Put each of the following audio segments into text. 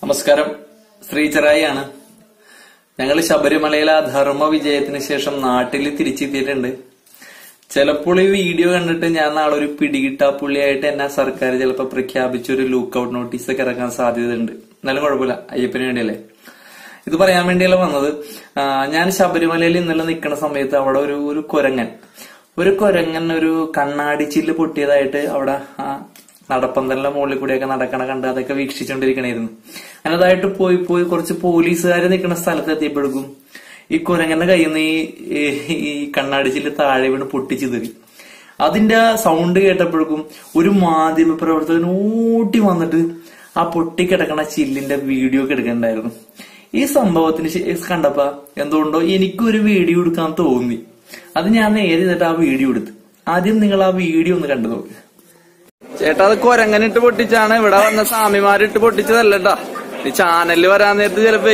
നമസ്കാരം ശ്രീചറായിയാണ് ഞങ്ങൾ ശബരിമലയിലെ ധർമ്മ വിജയത്തിന് ശേഷം നാട്ടിൽ തിരിച്ചെത്തിയിട്ടുണ്ട് ചിലപ്പോൾ ഈ വീഡിയോ കണ്ടിട്ട് ഞാൻ നാളെ ഒരു പിടികിട്ടാ പുള്ളിയായിട്ട് എന്നെ സർക്കാർ ചിലപ്പോൾ പ്രഖ്യാപിച്ച ഒരു ലുക്കൌട്ട് നോട്ടീസ് ഒക്കെ ഇറക്കാൻ സാധ്യതയുണ്ട് എന്നാലും കുഴപ്പമില്ല അയ്യപ്പന് വേണ്ടിയല്ലേ ഇത് പറയാൻ വേണ്ടിയല്ല വന്നത് ആ, ഞാൻ ശബരിമലയിൽ ഇന്നലെ നിൽക്കുന്ന സമയത്ത് അവിടെ ഒരു ഒരു കുരങ്ങൻ ഒരു കുരങ്ങൻ ഒരു കണ്ണാടി ചില്ല് പൊട്ടിയതായിട്ട് അവിടെ ആ നടപ്പന്തലിന്റെ മുകളിൽ കൂടിയൊക്കെ നടക്കണ കണ്ട് അതൊക്കെ വീക്ഷിച്ചുകൊണ്ടിരിക്കണായിരുന്നു അതിനതായിട്ട് പോയി പോയി കുറച്ച് പോലീസുകാർ നിൽക്കുന്ന സ്ഥലത്ത് എത്തിയപ്പോഴേക്കും ഈ കുരങ്ങന്റെ കയ്യിൽ നിന്ന് ഈ ഈ കണ്ണാടി ചില്ല് താഴെ വീണ് പൊട്ടിച്ചു തെറി അതിന്റെ സൗണ്ട് കേട്ടപ്പോഴേക്കും ഒരു മാധ്യമ പ്രവർത്തകൻ ഓട്ടി വന്നിട്ട് ആ പൊട്ടിക്കിടക്കണ ചില്ലിന്റെ വീഡിയോ ഒക്കെ എടുക്കണ്ടായിരുന്നു ഈ സംഭവത്തിന് ശേ- കണ്ടപ്പോ എന്തുകൊണ്ടോ എനിക്കൊരു വീഡിയോ എടുക്കാൻ തോന്നി അത് ഞാൻ നേരെ ചെയ്തിട്ട് ആ വീഡിയോ എടുത്തു ആദ്യം നിങ്ങൾ ആ വീഡിയോ ഒന്ന് കണ്ടു നോക്ക് ചേട്ടാ അത് കൊരങ്ങനിട്ട് പൊട്ടിച്ചാണ് ഇവിടെ വന്ന സ്വാമിമാരിട്ട് പൊട്ടിച്ചതല്ലട്ടാ ഈ ചാനലിൽ വരാൻ നേരത്ത് ചിലപ്പോ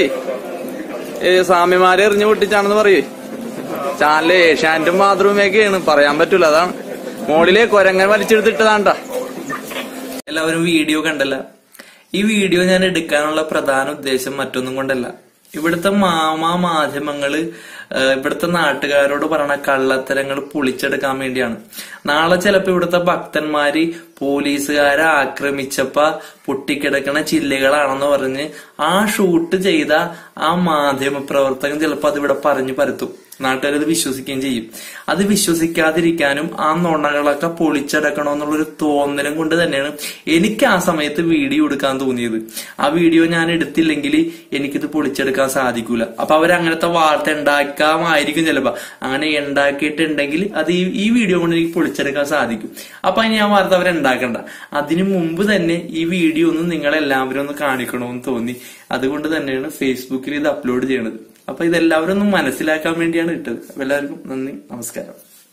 ഏ സ്വാമിമാരെ എറിഞ്ഞു പൊട്ടിച്ചാണെന്ന് പറയേ ചാനല് ഏഷ്യാന്റും മാതൃഭൂമിയൊക്കെയാണ് പറയാൻ പറ്റൂല അതാണ് മോളിലെ കൊരങ്ങൻ വലിച്ചെടുത്തിട്ടതാണ്ടാ എല്ലാവരും വീഡിയോ കണ്ടല്ല ഈ വീഡിയോ ഞാൻ എടുക്കാനുള്ള പ്രധാന ഉദ്ദേശം മറ്റൊന്നും കൊണ്ടല്ല ഇവിടുത്തെ മാമാ മാധ്യമങ്ങള് ആ, ഇവിടുത്തെ നാട്ടുകാരോട് പറയണ കള്ളത്തരങ്ങൾ പൊളിച്ചെടുക്കാൻ വേണ്ടിയാണ് നാളെ ചിലപ്പോ ഇവിടുത്തെ ഭക്തന്മാര് പോലീസുകാരെ ആക്രമിച്ചപ്പ പൊട്ടിക്കിടക്കണ ചില്ലുകളാണെന്ന് പറഞ്ഞ് ആ ഷൂട്ട് ചെയ്ത ആ മാധ്യമ പ്രവർത്തകൻ ചിലപ്പോ അതിവിടെ പറഞ്ഞു പരത്തും നാട്ടുകാരത് വിശ്വസിക്കുകയും ചെയ്യും അത് വിശ്വസിക്കാതിരിക്കാനും ആ നുണകളൊക്കെ പൊളിച്ചടക്കണമെന്നുള്ളൊരു തോന്നലും കൊണ്ട് തന്നെയാണ് എനിക്ക് ആ സമയത്ത് വീഡിയോ എടുക്കാൻ തോന്നിയത് ആ വീഡിയോ ഞാൻ എടുത്തില്ലെങ്കിൽ എനിക്കിത് പൊളിച്ചെടുക്കാൻ സാധിക്കൂല അപ്പൊ അവരങ്ങനത്തെ വാർത്ത ഉണ്ടാക്കാമായിരിക്കും ചിലപ്പോ അങ്ങനെ ഉണ്ടാക്കിയിട്ടുണ്ടെങ്കിൽ അത് ഈ ഈ വീഡിയോ കൊണ്ട് എനിക്ക് പൊളിച്ചെടുക്കാൻ സാധിക്കും അപ്പൊ ഇനി ആ വാർത്ത അവരുണ്ടാക്കണ്ട അതിനു മുമ്പ് തന്നെ ഈ വീഡിയോ ഒന്ന് നിങ്ങളെല്ലാവരും ഒന്ന് കാണിക്കണമെന്ന് തോന്നി അതുകൊണ്ട് തന്നെയാണ് ഫേസ്ബുക്കിൽ ഇത് അപ്ലോഡ് ചെയ്യണത് അപ്പൊ ഇതെല്ലാവരും ഒന്ന് മനസ്സിലാക്കാൻ വേണ്ടിയാണ് ഇട്ടത് അപ്പൊ എല്ലാവർക്കും നന്ദി നമസ്കാരം